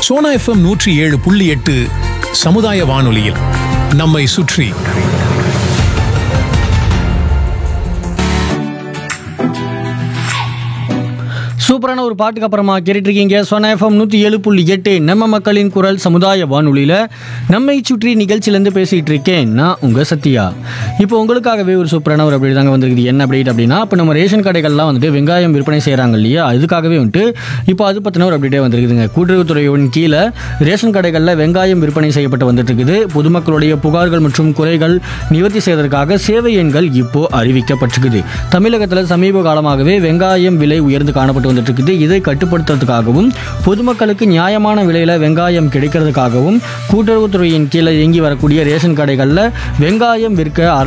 Sona FM நூற்றி ஏழு புள்ளி எட்டு சமுதாய வானொலியில் நம்மை சுற்றி சூப்பரான ஒரு பாட்டுக்கு அப்புறமா கேட்டுட்டு இருக்கீங்க சொன்ன எஃப்எம் நூற்றி ஏழு புள்ளி எட்டு நம்ம மக்களின் குரல் சமுதாய வானொலியில் நம்மை சுற்றி நிகழ்ச்சியிலேருந்து பேசிகிட்டு இருக்கேன் நான் உங்கள் சத்யா இப்போ உங்களுக்காகவே ஒரு சூப்பரான ஒரு அப்டேட் தாங்க வந்திருக்குது என்ன அப்டேட் அப்படின்னா இப்போ நம்ம ரேஷன் கடைகள்லாம் வந்துட்டு வெங்காயம் விற்பனை செய்கிறாங்க இல்லையா அதுக்காகவே வந்துட்டு இப்போ அது பற்றின ஒரு அப்டேட்டே வந்திருக்குதுங்க கூட்டுறவுத்துறையின் கீழே ரேஷன் கடைகளில் வெங்காயம் விற்பனை செய்யப்பட்டு வந்துட்டு இருக்குது பொதுமக்களுடைய புகார்கள் மற்றும் குறைகள் நிவர்த்தி செய்வதற்காக சேவை எண்கள் இப்போ அறிவிக்கப்பட்டிருக்குது தமிழகத்தில் சமீப காலமாகவே வெங்காயம் விலை உயர்ந்து காணப்பட்டு வந்துட்டு இருக்குது இதை கட்டுப்படுத்துறதுக்காகவும் பொதுமக்களுக்கு நியாயமான விலையில் வெங்காயம் கிடைக்கிறதுக்காகவும் கூட்டுறவுத்துறையின் கீழே இயங்கி வரக்கூடிய ரேஷன் கடைகளில் வெங்காயம் விற்க அரசு